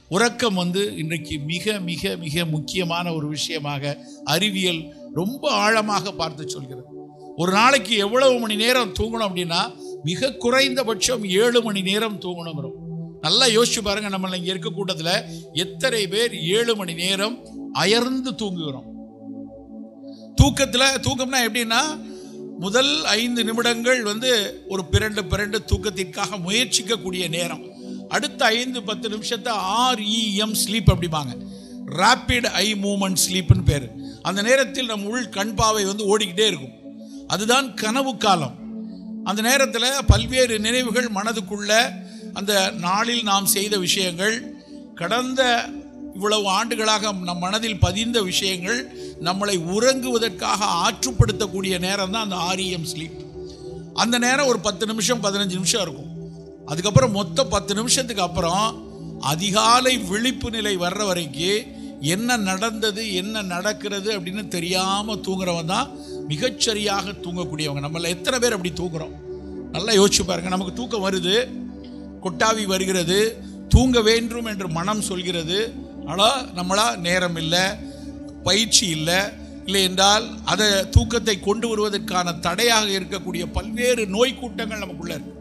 உறக்கம் வந்து இன்றைக்கு மிக மிக மிக முக்கியமான ஒரு விஷயமாக அறிவியல் ரொம்ப ஆழமாக பார்த்து சொல்கிறது ஒரு நாளைக்கு எவ்வளவு மணி நேரம் தூங்கணும் அப்படின்னா மிக குறைந்தபட்சம் ஏழு மணி நேரம் தூங்கணுங்கிறோம் நல்லா யோசிச்சு பாருங்க நம்ம இங்க இருக்க கூட்டத்தில் எத்தனை பேர் ஏழு மணி நேரம் அயர்ந்து தூங்குகிறோம் தூக்கத்தில் தூக்கம்னா எப்படின்னா முதல் ஐந்து நிமிடங்கள் வந்து ஒரு பிறண்டு பிறண்டு தூக்கத்திற்காக முயற்சிக்கக்கூடிய நேரம் அடுத்த ஐந்து பத்து நிமிஷத்தை ஆர்இஎம் ஸ்லீப் அப்படிம்பாங்க ரேப்பிட் ஐ மூமெண்ட் ஸ்லீப்னு பேர் அந்த நேரத்தில் நம் உள் கண்பாவை வந்து ஓடிக்கிட்டே இருக்கும் அதுதான் கனவு காலம் அந்த நேரத்தில் பல்வேறு நினைவுகள் மனதுக்குள்ள அந்த நாளில் நாம் செய்த விஷயங்கள் கடந்த இவ்வளவு ஆண்டுகளாக நம் மனதில் பதிந்த விஷயங்கள் நம்மளை உறங்குவதற்காக ஆற்றுப்படுத்தக்கூடிய நேரம் தான் அந்த ஆரியம் ஸ்லீப் அந்த நேரம் ஒரு பத்து நிமிஷம் பதினஞ்சு நிமிஷம் இருக்கும் அதுக்கப்புறம் மொத்த பத்து நிமிஷத்துக்கு அப்புறம் அதிகாலை விழிப்பு நிலை வர்ற வரைக்கும் என்ன நடந்தது என்ன நடக்கிறது அப்படின்னு தெரியாம தூங்குறவன் தான் மிகச்சரியாக தூங்கக்கூடியவங்க நம்மள எத்தனை பேர் அப்படி தூங்குறோம் நல்லா யோசிச்சு பாருங்க நமக்கு தூக்கம் வருது கொட்டாவி வருகிறது தூங்க வேண்டும் என்று மனம் சொல்கிறது ஆனால் நம்மளா நேரம் இல்லை பயிற்சி இல்லை இல்லை என்றால் அதை தூக்கத்தை கொண்டு வருவதற்கான தடையாக இருக்கக்கூடிய பல்வேறு நோய் கூட்டங்கள் நமக்குள்ள இருக்கு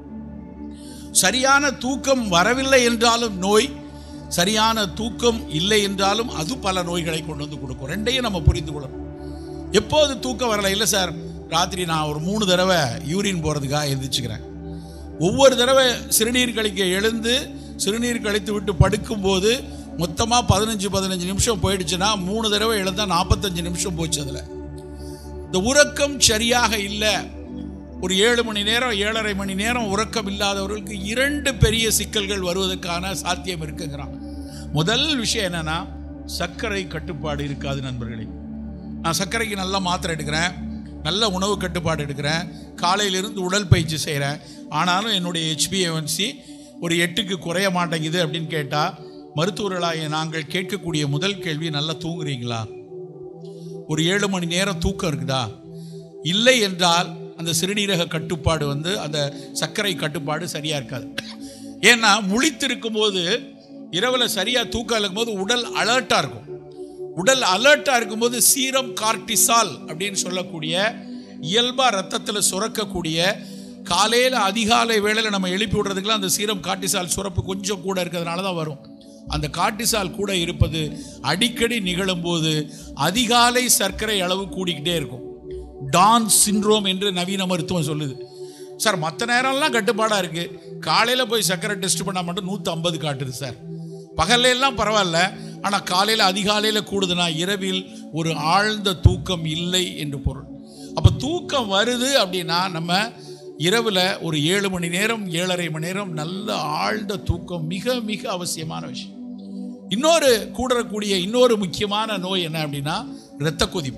சரியான தூக்கம் வரவில்லை என்றாலும் நோய் சரியான தூக்கம் இல்லை என்றாலும் அது பல நோய்களை கொண்டு வந்து கொடுக்கும் ரெண்டையும் நம்ம புரிந்து கொள்ளணும் எப்போது தூக்கம் வரல இல்லை சார் ராத்திரி நான் ஒரு மூணு தடவை யூரின் போகிறதுக்காக எந்திரிச்சுக்கிறேன் ஒவ்வொரு தடவை சிறுநீர் கழிக்க எழுந்து சிறுநீர் கழித்து விட்டு படுக்கும்போது மொத்தமாக பதினஞ்சு பதினஞ்சு நிமிஷம் போயிடுச்சுன்னா மூணு தடவை எழுந்தால் நாற்பத்தஞ்சு நிமிஷம் போச்சு அதில் இந்த உறக்கம் சரியாக இல்லை ஒரு ஏழு மணி நேரம் ஏழரை மணி நேரம் உறக்கம் இல்லாதவர்களுக்கு இரண்டு பெரிய சிக்கல்கள் வருவதற்கான சாத்தியம் இருக்குங்கிறான் முதல் விஷயம் என்னன்னா சர்க்கரை கட்டுப்பாடு இருக்காது நண்பர்களே நான் சர்க்கரைக்கு நல்லா மாத்திரை எடுக்கிறேன் நல்ல உணவு கட்டுப்பாடு எடுக்கிறேன் காலையிலிருந்து உடற்பயிற்சி செய்கிறேன் ஆனாலும் என்னுடைய ஹெச்பிஏவன்சி ஒரு எட்டுக்கு குறைய மாட்டேங்குது அப்படின்னு கேட்டால் மருத்துவர்களாகிய நாங்கள் கேட்கக்கூடிய முதல் கேள்வி நல்லா தூங்குறீங்களா ஒரு ஏழு மணி நேரம் தூக்கம் இருக்குதா இல்லை என்றால் அந்த சிறுநீரக கட்டுப்பாடு வந்து அந்த சர்க்கரை கட்டுப்பாடு சரியாக இருக்காது ஏன்னா முழித்திருக்கும் போது இரவில் சரியாக தூக்கம் இருக்கும்போது உடல் அலர்ட்டாக இருக்கும் உடல் அலர்ட்டாக இருக்கும்போது சீரம் கார்டிசால் அப்படின்னு சொல்லக்கூடிய இயல்பாக ரத்தத்தில் சுரக்கக்கூடிய காலையில் அதிகாலை வேளையில் நம்ம எழுப்பி விடுறதுக்குலாம் அந்த சீரம் கார்டிசால் சுரப்பு கொஞ்சம் கூட இருக்கிறதுனால தான் வரும் அந்த கார்டிசால் கூட இருப்பது அடிக்கடி நிகழும்போது அதிகாலை சர்க்கரை அளவு கூடிக்கிட்டே இருக்கும் டான் சிண்ட்ரோம் என்று நவீன மருத்துவம் சொல்லுது சார் மற்ற நேரம்லாம் கட்டுப்பாடாக இருக்குது காலையில் போய் சர்க்கரை டெஸ்ட் பண்ணால் மட்டும் நூற்றி ஐம்பது காட்டுது சார் பகல்ல எல்லாம் பரவாயில்ல ஆனால் காலையில் அதிகாலையில் கூடுதுன்னா இரவில் ஒரு ஆழ்ந்த தூக்கம் இல்லை என்று பொருள் அப்போ தூக்கம் வருது அப்படின்னா நம்ம இரவில் ஒரு ஏழு மணி நேரம் ஏழரை மணி நேரம் நல்ல ஆழ்ந்த தூக்கம் மிக மிக அவசியமான விஷயம் இன்னொரு கூடக்கூடிய இன்னொரு முக்கியமான நோய் என்ன அப்படின்னா இரத்த கொதிப்பு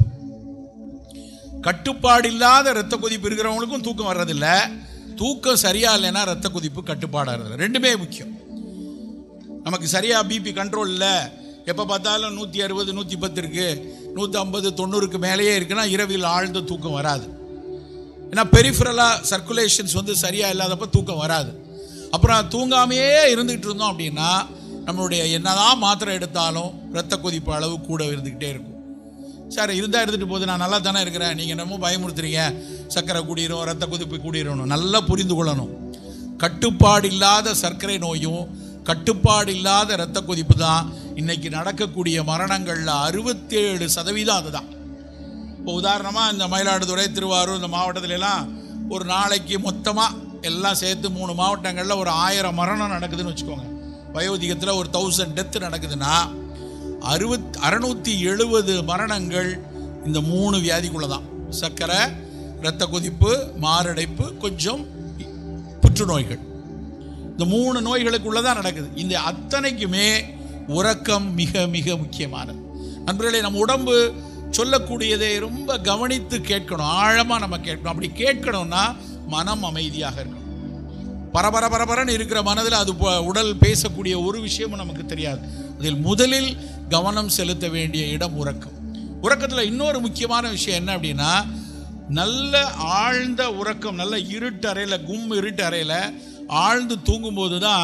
கட்டுப்பாடு இல்லாத இரத்த கொதிப்பு இருக்கிறவங்களுக்கும் தூக்கம் வர்றதில்ல தூக்கம் சரியா இல்லைன்னா இரத்த கொதிப்பு கட்டுப்பாடாகிறது ரெண்டுமே முக்கியம் நமக்கு சரியா பிபி கண்ட்ரோல் இல்லை எப்போ பார்த்தாலும் நூற்றி அறுபது நூற்றி பத்து இருக்கு நூற்றி ஐம்பது தொண்ணூறுக்கு மேலேயே இருக்குன்னா இரவில் ஆழ்ந்த தூக்கம் வராது ஏன்னா பெரிஃபரலாக சர்க்குலேஷன்ஸ் வந்து சரியாக இல்லாதப்ப தூக்கம் வராது அப்புறம் தூங்காமையே இருந்துகிட்டு இருந்தோம் அப்படின்னா நம்மளுடைய என்னதான் மாத்திரை எடுத்தாலும் இரத்த கொதிப்பு அளவு கூட இருந்துக்கிட்டே இருக்கும் சார் இருந்தால் இருந்துட்டு போகுது நான் நல்லா தானே இருக்கிறேன் நீங்கள் என்னமோ பயமுறுத்துறீங்க சர்க்கரை கூடிரும் ரத்த கொதிப்பு கூடிரும் நல்லா புரிந்து கொள்ளணும் கட்டுப்பாடு இல்லாத சர்க்கரை நோயும் கட்டுப்பாடு இல்லாத இரத்த கொதிப்பு தான் இன்னைக்கு நடக்கக்கூடிய மரணங்களில் அறுபத்தேழு சதவீதம் அதுதான் இப்போ உதாரணமாக இந்த மயிலாடுதுறை திருவாரூர் இந்த மாவட்டத்துல எல்லாம் ஒரு நாளைக்கு மொத்தமாக எல்லாம் சேர்த்து மூணு மாவட்டங்களில் ஒரு ஆயிரம் மரணம் நடக்குதுன்னு வச்சுக்கோங்க வயோதிகத்தில் ஒரு தௌசண்ட் டெத்து நடக்குதுன்னா அறுபத் அறநூற்றி எழுபது மரணங்கள் இந்த மூணு வியாதிக்குள்ள தான் சர்க்கரை இரத்த கொதிப்பு மாரடைப்பு கொஞ்சம் புற்றுநோய்கள் இந்த மூணு நோய்களுக்குள்ள தான் நடக்குது இந்த அத்தனைக்குமே உறக்கம் மிக மிக முக்கியமானது நண்பர்களே நம்ம உடம்பு சொல்லக்கூடியதை ரொம்ப கவனித்து கேட்கணும் ஆழமாக நம்ம கேட்கணும் அப்படி கேட்கணும்னா மனம் அமைதியாக இருக்கணும் பரபர பரபரன்னு இருக்கிற மனதில் அது ப- உடல் பேசக்கூடிய ஒரு விஷயமும் நமக்கு தெரியாது அதில் முதலில் கவனம் செலுத்த வேண்டிய இடம் உறக்கம் உறக்கத்தில் இன்னொரு முக்கியமான விஷயம் என்ன அப்படின்னா நல்ல ஆழ்ந்த உறக்கம் நல்ல இருட்டு அறையில் கும் இருட்டு அறையில் ஆழ்ந்து தூங்கும்போது தான்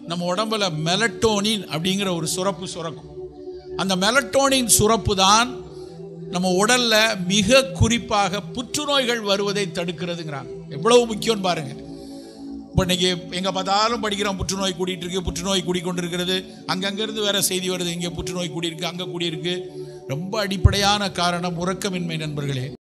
நம்ம உடம்புல மெலட்டோனின் அப்படிங்கிற ஒரு சுரப்பு சுரக்கும் அந்த மெலட்டோனின் சுரப்பு தான் நம்ம உடல்ல மிக குறிப்பாக புற்றுநோய்கள் வருவதை தடுக்கிறதுங்கிறாங்க எவ்வளவு முக்கியம்னு பாருங்க இப்போ இன்னைக்கு எங்கே பார்த்தாலும் படிக்கிறோம் புற்றுநோய் கூடிட்டு இருக்கு புற்றுநோய் கூடிக்கொண்டு இருக்கிறது அங்கங்கிருந்து வேற செய்தி வருது இங்கே புற்றுநோய் கூடியிருக்கு அங்கே கூடியிருக்கு ரொம்ப அடிப்படையான காரணம் உறக்கமின்மை நண்பர்களே